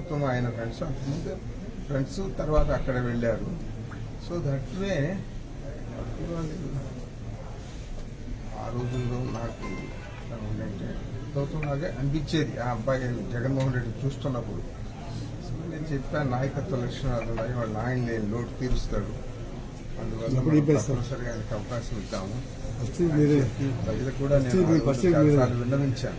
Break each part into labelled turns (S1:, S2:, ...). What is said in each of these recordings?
S1: గౌతమ్ ఆయన ఫ్రెండ్స్ అంతకుముందు ఫ్రెండ్స్ తర్వాత అక్కడ వెళ్ళారు సో దట్ వే ఆ రోజుల్లో నాకు ఎలా ఉందంటే గౌతమ్ లాగే అనిపించేది ఆ అబ్బాయి జగన్మోహన్ రెడ్డి చూస్తున్నప్పుడు సో నేను చెప్పాను నాయకత్వ లక్షణాలు ఉన్నాయి వాళ్ళ ఆయన లేని లోటు తీరుస్తాడు అందువల్ల
S2: ఎప్పుడు
S1: మనం
S2: ఇప్పేస్తాం?
S1: తప్పనిసరిగా ఆయనకి అవకాశం ఇద్దాము
S2: వచ్చి మీరే
S1: చెప్పి ప్రజలకు కూడా నేను
S2: వచ్చి మీ
S1: ఆ రోజు
S2: ఫస్ట్ మీరే.
S1: చాలాసార్లు విన్నవించాను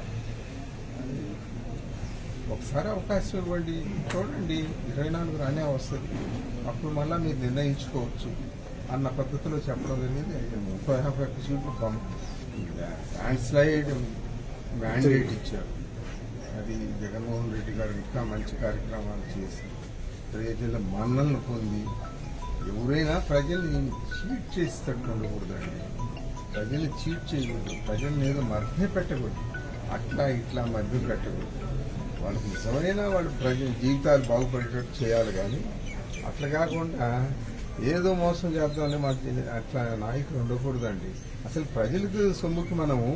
S1: ఒకసారి అవకాశం ఇవ్వండి చూడండి ఇరవై నాలుగు రానే వస్తుంది అప్పుడు మళ్ళీ మీరు నిర్ణయించుకోవచ్చు అన్న పద్ధతిలో చెప్పడం జరిగింది ముప్పై యాభై ఒక్క సీట్లు ల్యాండ్ స్లైడ్ మ్యాండేట్ ఇచ్చారు అది జగన్మోహన్ రెడ్డి గారు ఇంకా మంచి కార్యక్రమాలు చేసి ప్రజల మన్నలను పొంది ఎవరైనా ప్రజల్ని చీట్ చేసేటట్టు ఉండకూడదండి ప్రజల్ని చీట్ చేయకూడదు ప్రజల్ని ఏదో మభ్య పెట్టకూడదు అట్లా ఇట్లా మభ్య పెట్టకూడదు వాళ్ళకి నిజమైన వాళ్ళ ప్రజల జీవితాలు బాగుపడేటట్టు చేయాలి కానీ అట్లా కాకుండా ఏదో మోసం చేద్దామని మాకు అట్లా నాయకులు ఉండకూడదండి అసలు ప్రజలకు సొమ్ముకి మనము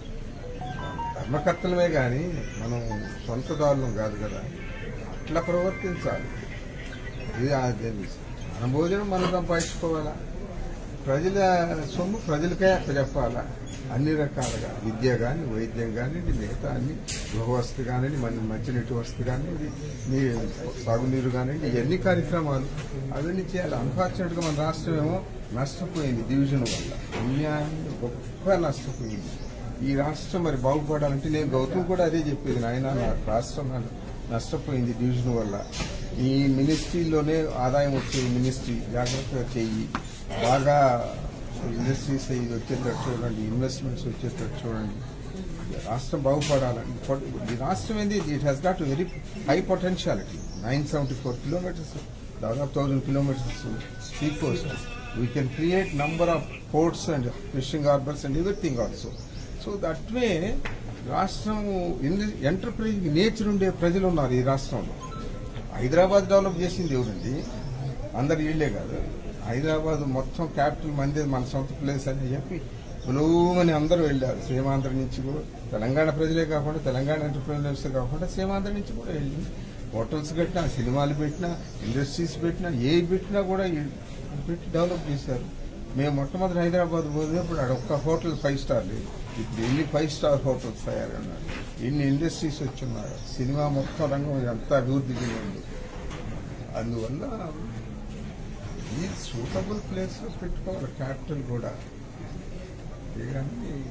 S1: ధర్మకర్తలమే కానీ మనం సొంతదారులం కాదు కదా అట్లా ప్రవర్తించాలి ఇది అది మన భోజనం మనం సంపాదించుకోవాలా ప్రజల సొమ్ము ప్రజలకే చెప్పాలా అన్ని రకాలుగా విద్య కానీ వైద్యం కానివ్వండి మిగతా అన్ని గృహ వసతి కానివ్వండి మన మంచినీటి వసతి కానివ్వండి నీ సాగునీరు కానివ్వండి ఇవన్నీ కార్యక్రమాలు అవన్నీ చేయాలి అన్ఫార్చునేట్గా మన రాష్ట్రం ఏమో నష్టపోయింది డివిజన్ వల్ల అన్యాయంగా గొప్ప నష్టపోయింది ఈ రాష్ట్రం మరి బాగుపడాలంటే నేను గౌతమ్ కూడా అదే చెప్పేది నాయన నా రాష్ట్రం నా- నష్టపోయింది డివిజన్ వల్ల ఈ మినిస్ట్రీలోనే ఆదాయం వచ్చే మినిస్ట్రీ జాగ్రత్తగా చెయ్యి బాగా ఇండస్ట్రీస్ ఇది వచ్చేటట్టు చూడండి ఇన్వెస్ట్మెంట్స్ వచ్చేటట్టు చూడండి రాష్ట్రం బాగుపడాలని పొట- ఈ రాష్ట్రం ఏంది it has got very high potentiality nine seventy four kilometers దాదాపు thousand kilometers sea coast we can create number of ports and fishing harbours and everything also so that way రాష్ట్రం ఎంటర్ప్రైజ్ నేచర్ ఉండే ప్రజలు ఉన్నారు ఈ రాష్ట్రంలో Hyderabad develop చేసింది ఎవరండి అందరు వీళ్ళే కాదు హైదరాబాద్ మొత్తం క్యాపిటల్ మంది మన సొంత ప్లేస్ అని చెప్పి బులుమని అందరూ వెళ్ళారు సీమాంధ్ర నుంచి కూడా తెలంగాణ ప్రజలే కాకుండా తెలంగాణ ఎంటర్ప్రైనర్స్ కాకుండా సీమాంధ్ర నుంచి కూడా వెళ్ళి హోటల్స్ పెట్టినా సినిమాలు పెట్టినా ఇండస్ట్రీస్ పెట్టినా ఏ పెట్టినా కూడా ఈ- పెట్టి డెవలప్ చేశారు మేము మొట్టమొదటి హైదరాబాద్ పోయినప్పుడు ఆడ ఒక్క హోటల్ ఫైవ్ స్టార్ లేదు ఇప్పుడు ఎన్ని ఫైవ్ స్టార్ హోటల్స్ తయారన్నారు ఎన్ని ఇండస్ట్రీస్ వచ్చున్నారు సినిమా మొత్తం రంగం ఎంత అభివృద్ధి చెందింది అందువల్ల ఈ సూటబుల్ ప్లేస్ లో పెట్టుకోవాలి క్యాపిటల్ కూడా కానీ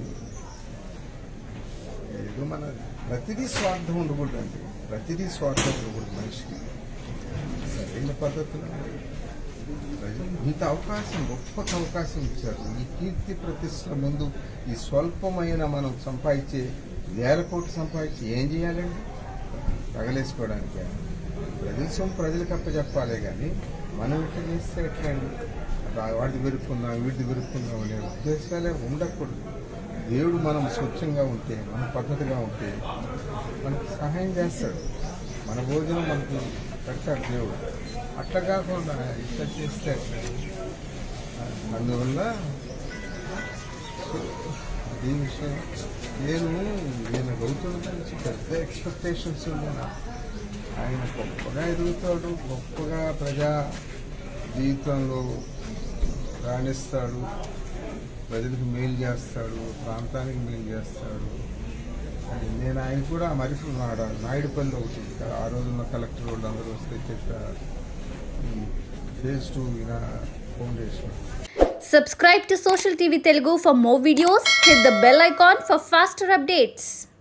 S1: ఏదో మన ప్రతిదీ స్వార్థం ఉండకూడదండి ప్రతిదీ స్వార్థం ఉండకూడదు మనిషికి సరైన పద్ధతిలో ప్రజలు ఇంత అవకాశం గొప్ప అవకాశం ఇచ్చారు ఈ కీర్తి ప్రతిష్టల ముందు ఈ స్వల్పమైన మనం సంపాదించే వేల కోట్లు సంపాదించి ఏం చేయాలండి తగలేసుకోవడానికి ప్రజల సొమ్ము ప్రజలకు అప్పచెప్పాలే కానీ మనం ఇట్లా చేస్తే ఎట్లా అండి రా- వాడిది వెరుక్కుందాం వీటిది వెరుక్కుందాం అనే ఉద్దేశాలే ఉండకూడదు దేవుడు మనం స్వచ్ఛంగా ఉంటే మన పద్ధతిగా ఉంటే మనకు సహాయం చేస్తాడు మన భోజనం మనకి పెడతాడు దేవుడు అట్లా కాకుండా ఇట్లా చేస్తే ఎట్లా? అందువల్ల ఈ విషయం నేను ఈయన గౌతమ్ గురించి పెద్ద ఎక్స్పెక్టేషన్స్ ఉన్నాయి నాకు. ఆయన గొప్పగా ఎదుగుతాడు గొప్పగా ప్రజా జీవితంలో రాణిస్తాడు ప్రజలకు మేలు చేస్తాడు ప్రాంతానికి మేలు చేస్తాడు అని నేను ఆయన కూడా మరి నాడు నాయుడుపల్లి ఒకటి ఇక్కడ ఆ రోజున్న కలెక్టర్ వాళ్ళు అందరూ వస్తే చెప్పారు ఈ ఫేజ్ టూ ఈయన foundation
S3: Subscribe to Social TV Telugu for more videos. Hit the bell icon for faster updates.